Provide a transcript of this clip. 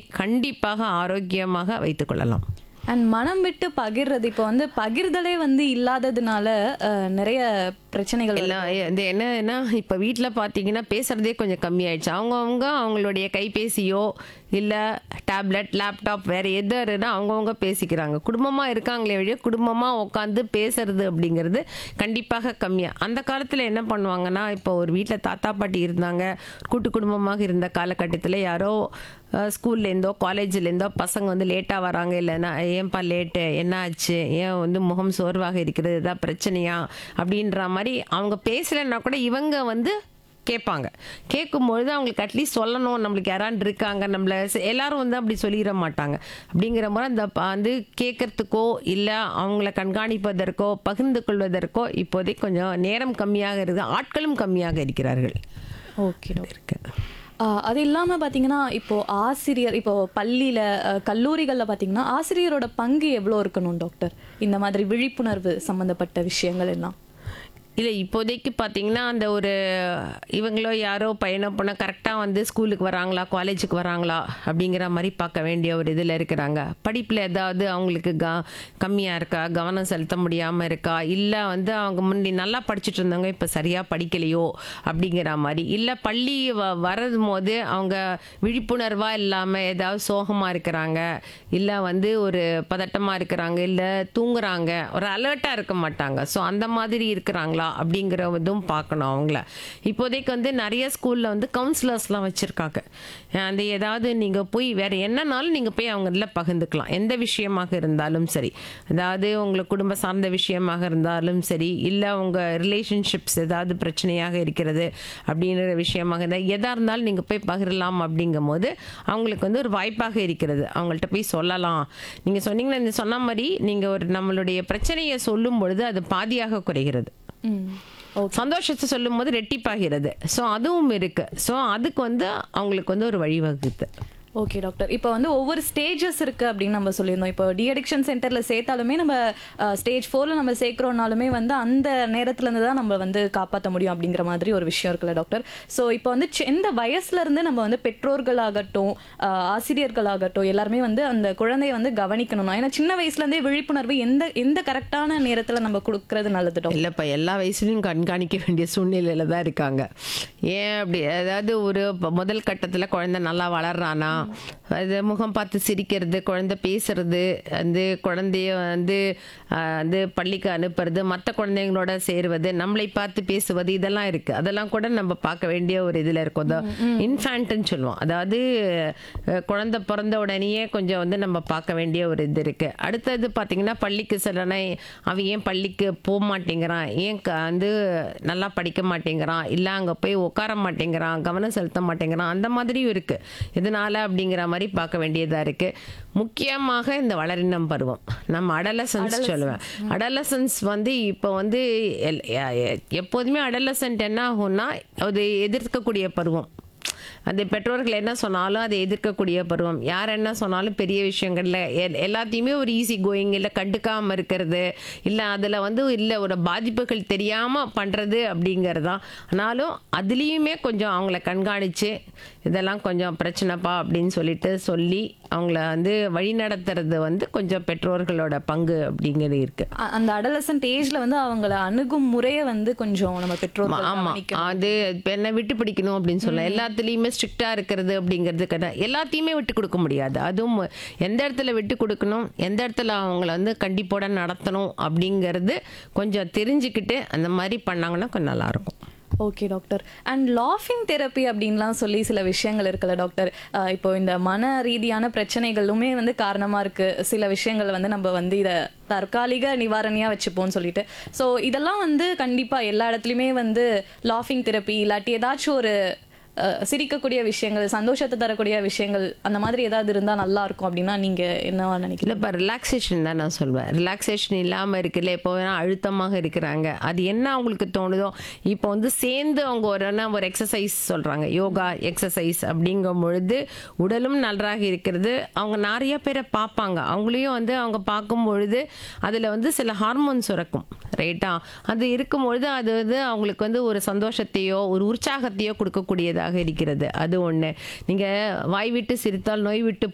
கண்டிப்பாக ஆரோக்கியமாக வைத்துக்கொள்ளலாம் அண்ட் மனம் விட்டு பகிர்றது இப்போ வந்து பகிர்தலே வந்து இல்லாததுனால அஹ், நிறைய பிரச்சனைகள் வருது. எல்லாம் இந்த என்னன்னா இப்போ வீட்டில் பார்த்தீங்கன்னா பேசுறதே கொஞ்சம் கம்மியாயிடுச்சு அவங்கவுங்க அவங்களுடைய கைபேசியோ இல்லை டேப்லெட் லேப்டாப் வேற எது இருந்தால் அவங்கவுங்க பேசிக்கிறாங்க குடும்பமாக இருக்காங்களே வழிய குடும்பமாக உட்காந்து பேசுறது அப்படிங்கிறது கண்டிப்பாக கம்மியாக அந்த காலத்தில் என்ன பண்ணுவாங்கன்னா இப்போ ஒரு வீட்டில் தாத்தா பாட்டி இருந்தாங்க கூட்டு குடும்பமாக இருந்த காலகட்டத்தில் யாரோ அஹ், ஸ்கூல்லேருந்தோ காலேஜ்லேருந்தோ பசங்க வந்து லேட்டாக வராங்க இல்லைன்னா ஏன்பா லேட்டு என்ன ஆச்சு ஏன் வந்து முகம் சோர்வாக இருக்கிறது ஏதாவது பிரச்சனையா அப்படின்ற மாதிரி அவங்க பேசலைன்னா கூட இவங்க வந்து கேட்பாங்க கேட்கும்பொழுது அவங்களுக்கு அட்லீஸ்ட் சொல்லணும் நம்மளுக்கு யாராண்டு இருக்காங்க நம்மள ச- எல்லாரும் வந்து அப்படி சொல்லிட மாட்டாங்க அப்படிங்கிற மாதிரி அந்த ப- வந்து கேட்கறதுக்கோ இல்லை அவங்கள கண்காணிப்பதற்கோ பகிர்ந்து கொள்வதற்கோ இப்போதைக்கு கொஞ்சம் நேரம் கம்மியாக இருக்குது ஆட்களும் கம்மியாக இருக்கிறார்கள் ஓகே டாக்டர் இருக்கு ஆஹ் அது இல்லாம பாத்தீங்கன்னா இப்போ ஆசிரியர் இப்போ பள்ளியில அஹ், கல்லூரிகள்ல பாத்தீங்கன்னா ஆசிரியரோட பங்கு எவ்வளவு இருக்கணும் டாக்டர் இந்த மாதிரி விழிப்புணர்வு சம்பந்தப்பட்ட விஷயங்கள் எல்லாம் இல்லை இப்போதைக்கு பார்த்தீங்கன்னா அந்த ஒரு இவங்களோ யாரோ பையனோ பொண்ணோ கரெக்டாக வந்து ஸ்கூலுக்கு வராங்களா காலேஜுக்கு வராங்களா அப்படிங்கிற மாதிரி பார்க்க வேண்டிய ஒரு இதில் இருக்கிறாங்க படிப்பில் ஏதாவது அவங்களுக்கு க கம்மியாக இருக்கா கவனம் செலுத்த முடியாமல் இருக்கா இல்லை வந்து அவங்க முன்னாடி நல்லா படிச்சுட்டு இருந்தவங்க இப்போ சரியாக படிக்கலையோ அப்படிங்கிற மாதிரி இல்லை பள்ளி வ வரது போது அவங்க விழிப்புணர்வாக இல்லாமல் ஏதாவது சோகமாக இருக்கிறாங்க இல்லை வந்து ஒரு பதட்டமாக இருக்கிறாங்க இல்லை தூங்குறாங்க ஒரு அலர்ட்டாக இருக்க மாட்டாங்க ஸோ அந்த மாதிரி இருக்கிறாங்களா அப்படிங்கிறதும் பார்க்கணும் அவங்கள இப்போதைக்கு வந்து நிறைய ஸ்கூலில் வந்து கவுன்சிலர்ஸ்லாம் வச்சுருக்காங்க அந்த ஏதாவது நீங்கள் போய் வேறு என்னன்னாலும் நீங்கள் போய் அவங்கள பகிர்ந்துக்கலாம் எந்த விஷயமாக இருந்தாலும் சரி அதாவது உங்களுக்கு குடும்ப சார்ந்த விஷயமாக இருந்தாலும் சரி இல்லை உங்கள் ரிலேஷன்ஷிப்ஸ் ஏதாவது பிரச்சனையாக இருக்கிறது அப்படிங்கிற விஷயமாக இருந்தால் எதாக இருந்தாலும் நீங்கள் போய் பகிரலாம் அப்படிங்கும் போது அவங்களுக்கு வந்து ஒரு வாய்ப்பாக இருக்கிறது அவங்கள்ட்ட போய் சொல்லலாம் நீங்கள் சொன்னீங்கன்னா இந்த சொன்ன மாதிரி நீங்கள் ஒரு நம்மளுடைய பிரச்சனையை சொல்லும் பொழுது அது பாதியாக குறைகிறது ம் சந்தோஷத்தை சொல்லும் போது ரெட்டிப்பாகிறது ஸோ அதுவும் இருக்கு ஸோ அதுக்கு வந்து அவங்களுக்கு வந்து ஒரு வழிவகுத்து ஓகே டாக்டர் இப்போ வந்து ஒவ்வொரு ஸ்டேஜஸ் இருக்கு அப்படின்னு நம்ம சொல்லியிருந்தோம் இப்போ டி அடிக்ஷன் சென்டர்ல சேர்த்தாலுமே நம்ம ஸ்டேஜ் ஃபோர்ல நம்ம சேர்க்கிறோம்னாலுமே வந்து அந்த நேரத்துல இருந்து தான் நம்ம வந்து காப்பாற்ற முடியும் அப்படிங்கிற மாதிரி ஒரு விஷயம் இருக்குல்ல டாக்டர் ஸோ இப்போ வந்து சி- எந்த வயசுல இருந்து நம்ம வந்து பெற்றோர்களாகட்டும் ஆஹ், ஆசிரியர்களாகட்டும் எல்லாருமே வந்து அந்த குழந்தைய வந்து கவனிக்கணும் ஏன்னா சின்ன வயசுல இருந்தே விழிப்புணர்வு எந்த எந்த கரெக்டான நேரத்துல நம்ம கொடுக்கறது நல்லது டாக்டர் இல்லைப்பா எல்லா வயசுலையும் கண்காணிக்க வேண்டிய சூழ்நிலையில தான் இருக்காங்க ஏன் அப்படி அதாவது ஒரு ப- முதல் கட்டத்தில் குழந்தை நல்லா வளர்றானா அது முகம் பார்த்து சிரிக்கிறது குழந்தை பேசுறது வந்து குழந்தைய வந்து ஆஹ், வந்து பள்ளிக்கு அனுப்புறது மற்ற குழந்தைங்களோட சேருவது நம்மளை பார்த்து பேசுவது இதெல்லாம் இருக்கு அதெல்லாம் கூட நம்ம பார்க்க வேண்டிய ஒரு இதில் இருக்கும் இன்ஃபேண்ட்னு சொல்லுவோம் அதாவது அஹ், குழந்தை பிறந்த உடனேயே கொஞ்சம் வந்து நம்ம பார்க்க வேண்டிய ஒரு இது இருக்கு அடுத்தது பார்த்தீங்கன்னா பள்ளிக்கு செல்லனா அவன் ஏன் பள்ளிக்கு போக மாட்டேங்கிறான் ஏன் க- வந்து நல்லா படிக்க மாட்டேங்கிறான் இல்லை அங்கே போய் உட்கார மாட்டேங்கிறான் கவனம் செலுத்த மாட்டேங்கிறான் அந்த மாதிரியும் இருக்கு இதனால அப்படிங்கிற மாதிரி பார்க்க வேண்டியதா இருக்கு முக்கியமாக இந்த வளரினம் பருவம் நம்ம அடலசன்ஸ் சொல்லுவேன் அடலசன்ஸ் வந்து இப்போ வந்து எல்- எ- எ- எப்போதுமே அடலசன்ட் என்ன ஆகும்னா அது எதிர்க்கக்கூடிய பருவம் அந்த பெற்றோர்கள் என்ன சொன்னாலும் அதை எதிர்க்கக்கூடிய பருவம் யார் என்ன சொன்னாலும் பெரிய விஷயங்கள்ல எல்- எல்லாத்தையுமே ஒரு ஈஸி கோயிங் இல்லை கண்டுக்காம இருக்கிறது இல்லை அதில் வந்து இல்லை ஒரு பாதிப்புகள் தெரியாமல் பண்ணுறது அப்படிங்கிறது தான் ஆனாலும் அதுலேயுமே கொஞ்சம் அவங்கள கண்காணித்து இதெல்லாம் கொஞ்சம் பிரச்சனைப்பா அப்படின்னு சொல்லிட்டு சொல்லி அவங்கள வந்து வழிநடத்துறது வந்து கொஞ்சம் பெற்றோர்களோட பங்கு அப்படிங்கிறது இருக்குது அ- அந்த அடலசன்ட் ஏஜ்ல வந்து அவங்கள அணுகும் முறையை வந்து கொஞ்சம் நம்ம பெற்றோர்கள் ஆமா கவனிக்கணும். அது இப்ப என்ன விட்டு பிடிக்கணும் அப்படின்னு சொல்லலாம் எல்லாத்துலயுமே ஸ்ட்ரிக்டா இருக்கிறது அப்படிங்கிறது கிடையாது எல்லாத்தையுமே விட்டு கொடுக்க முடியாது அதுவும் எந்த இடத்துல விட்டு கொடுக்கணும் எந்த இடத்துல அவங்கள வந்து கண்டிப்போட நடத்தணும் அப்படிங்கிறது கொஞ்சம் தெரிஞ்சுக்கிட்டு அந்த மாதிரி பண்ணாங்கன்னா கொஞ்சம் நல்லா இருக்கும் ஓகே டாக்டர் அண்ட் லாஃபிங் தெரப்பி அப்படின்லாம் சொல்லி சில விஷயங்கள் இருக்குல்ல டாக்டர் அஹ் இப்போ இந்த மன ரீதியான பிரச்சனைகளுமே வந்து காரணமா இருக்கு சில விஷயங்கள் வந்து நம்ம வந்து இதை தற்காலிக நிவாரணியா வச்சுப்போம்னு சொல்லிட்டு ஸோ இதெல்லாம் வந்து கண்டிப்பா எல்லா இடத்துலையுமே வந்து லாஃபிங் தெரப்பி இல்லாட்டி ஏதாச்சும் ஒரு அஹ், சிரிக்கக்கூடிய விஷயங்கள் சந்தோஷத்தை தரக்கூடிய விஷயங்கள் அந்த மாதிரி ஏதாவது இருந்தா நல்லா இருக்கும் அப்படின்னா நீங்க என்னவா நினைக்கிறீங்க இல்லைப்பா ரிலாக்ஸேஷன் தான் நான் சொல்வேன் ரிலாக்ஸேஷன் இல்லாமல் இருக்குல்ல இப்போ வேணா அழுத்தமாக இருக்கிறாங்க அது என்ன அவங்களுக்கு தோணுதோ இப்போ வந்து சேர்ந்து அவங்க ஒரு என்ன ஒரு எக்ஸசைஸ் சொல்கிறாங்க யோகா எக்ஸசைஸ் அப்படிங்கும் பொழுது உடலும் நன்றாக இருக்கிறது அவங்க நிறைய பேரை பார்ப்பாங்க அவங்களையும் வந்து அவங்க பார்க்கும் பொழுது அதில் வந்து சில ஹார்மோன்ஸ் சுரக்கும் ரைட்டா அது இருக்கும் பொழுது அது வந்து அவங்களுக்கு வந்து ஒரு சந்தோஷத்தையோ ஒரு உற்சாகத்தையோ கொடுக்கக்கூடியதாக இருக்கிறது அது ஒன்று நீங்கள் வாய் விட்டு சிரித்தால் நோய் விட்டு